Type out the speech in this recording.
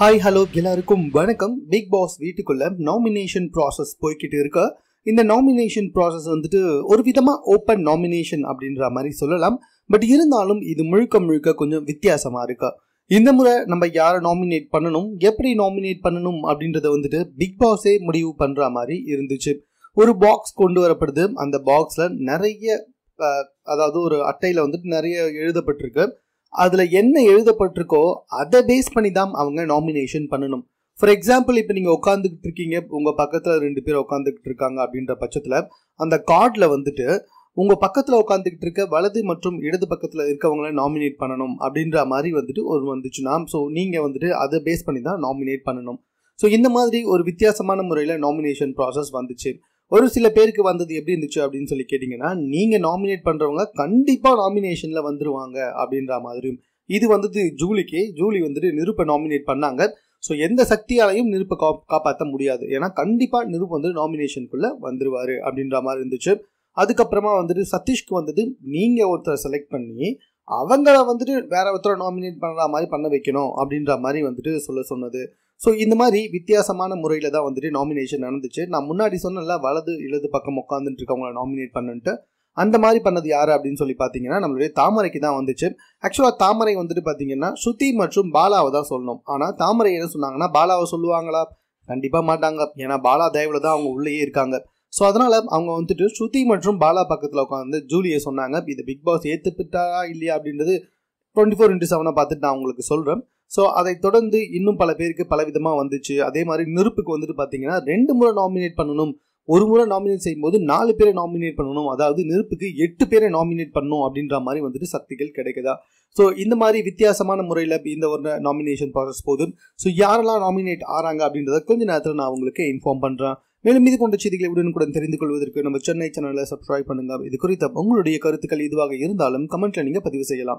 hi hello எல்லாருக்கும் வணக்கம் big boss வீட்டுக்குள்ள நாமினேஷன் ப்ராசஸ் போய்கிட்டு இருக்கு இந்த நாமினேஷன் ப்ராசஸ் வந்துட்டு ஒரு விதமா ஓப்பன் நாமினேஷன் அப்படின்ற மாதிரி சொல்லலாம் பட் இருந்தாலும் இது முழுக்க முழுக்க கொஞ்சம் வித்தியாசமா இருக்கு இந்த முறை நம்ம யாரை நாமினேட் பண்ணணும் எப்படி நாமினேட் பண்ணணும் அப்படின்றத வந்துட்டு பிக் பாஸே முடிவு பண்ற மாதிரி இருந்துச்சு ஒரு பாக்ஸ் கொண்டு வரப்படுது அந்த பாக்ஸ்ல நிறைய அஹ், அதாவது ஒரு அட்டையில வந்துட்டு நிறைய எழுதப்பட்டிருக்கு அதுல என்ன எழுதப்பட்டிருக்கோ அதை பேஸ் பண்ணி தான் அவங்க நாமினேஷன் பண்ணணும் ஃபார் எக்ஸாம்பிள் இப்போ நீங்க உட்காந்துக்கிட்டு இருக்கீங்க உங்க பக்கத்துல ரெண்டு பேர் உட்காந்துக்கிட்டு இருக்காங்க அப்படின்ற பட்சத்துல அந்த கார்டில் வந்துட்டு உங்க பக்கத்துல உட்காந்துக்கிட்டு இருக்க வலது மற்றும் இடது பக்கத்துல இருக்கவங்கள நாமினேட் பண்ணணும் அப்படின்ற மாதிரி வந்துட்டு ஒரு வந்துச்சுன்னா ஸோ நீங்க வந்துட்டு அதை பேஸ் பண்ணி தான் நாமினேட் பண்ணணும் ஸோ இந்த மாதிரி ஒரு வித்தியாசமான முறையில் நாமினேஷன் ப்ராசஸ் வந்துச்சு ஒரு சில பேருக்கு வந்தது எப்படி இருந்துச்சு அப்படின்னு சொல்லி கேட்டிங்கன்னா நீங்கள் நாமினேட் பண்ணுறவங்க கண்டிப்பாக நாமினேஷனில் வந்துருவாங்க அப்படின்ற மாதிரியும் இது வந்துட்டு ஜூலிக்கு ஜூலி வந்துட்டு நிருப்பை நாமினேட் பண்ணாங்க ஸோ எந்த சக்தியாலையும் நிருப்பை கா காப்பாற்ற முடியாது ஏன்னா கண்டிப்பாக நிருப் வந்து நாமினேஷனுக்குள்ளே வந்துருவார் அப்படின்ற மாதிரி இருந்துச்சு அதுக்கப்புறமா வந்துட்டு சதீஷ்க்கு வந்துட்டு நீங்கள் ஒருத்தரை செலக்ட் பண்ணி அவங்கள வந்துட்டு வேற ஒருத்தரை நாமினேட் பண்ணுற மாதிரி பண்ண வைக்கணும் அப்படின்ற மாதிரி வந்துட்டு சொல்ல சொன்னது ஸோ இந்த மாதிரி வித்தியாசமான முறையில் தான் வந்துட்டு நாமினேஷன் நடந்துச்சு நான் முன்னாடி சொன்னல வலது இடது பக்கம் உட்காந்துட்டு இருக்கவங்கள நாமினேட் பண்ணுன்ட்டு அந்த மாதிரி பண்ணது யார் அப்படின்னு சொல்லி பார்த்தீங்கன்னா நம்மளுடைய தாமரைக்கு தான் வந்துச்சு ஆக்சுவலாக தாமரை வந்துட்டு பார்த்தீங்கன்னா ஸ்ருதி மற்றும் பாலாவை தான் சொல்லணும் ஆனால் தாமரை என்ன சொன்னாங்கன்னா பாலாவை சொல்லுவாங்களா கண்டிப்பாக மாட்டாங்க ஏன்னா பாலா தயவில் தான் அவங்க உள்ளேயே இருக்காங்க ஸோ அதனால் அவங்க வந்துட்டு ஸ்ருதி மற்றும் பாலா பக்கத்தில் உட்காந்து ஜூலியை சொன்னாங்க இது பிக் பாஸ் ஏற்றுப்பிட்டாரா இல்லையா அப்படின்றது டுவெண்ட்டி ஃபோர் இன்ட்டு செவனை பார்த்துட்டு நான் உங்களுக்கு சொல்கிறேன் ஸோ அதை தொடர்ந்து இன்னும் பல பேருக்கு பல விதமாக வந்துச்சு அதே மாதிரி நெருப்புக்கு வந்துட்டு பார்த்தீங்கன்னா ரெண்டு முறை நாமினேட் பண்ணணும் ஒரு முறை நாமினேட் செய்யும்போது நாலு பேரை நாமினேட் பண்ணணும் அதாவது நெருப்புக்கு எட்டு பேரை நாமினேட் பண்ணணும் அப்படின்ற மாதிரி வந்துட்டு சக்திகள் கிடைக்குதா ஸோ இந்த மாதிரி வித்தியாசமான முறையில் இந்த ஒரு நாமினேஷன் ப்ராசஸ் போதும் ஸோ யாரெல்லாம் நாமினேட் ஆறாங்க அப்படின்றத கொஞ்ச நேரத்தில் நான் உங்களுக்கு இன்ஃபார்ம் பண்ணுறேன் மேலும் இது போன்ற செய்திகளை உடனுக்குடன் தெரிந்து கொள்வதற்கு நம்ம சென்னை சேனலை சப்ஸ்கிரைப் பண்ணுங்க இது குறித்த உங்களுடைய கருத்துக்கள் இதுவாக இருந்தாலும் கமெண்ட்ல நீங்க பதிவு செய்யலாம்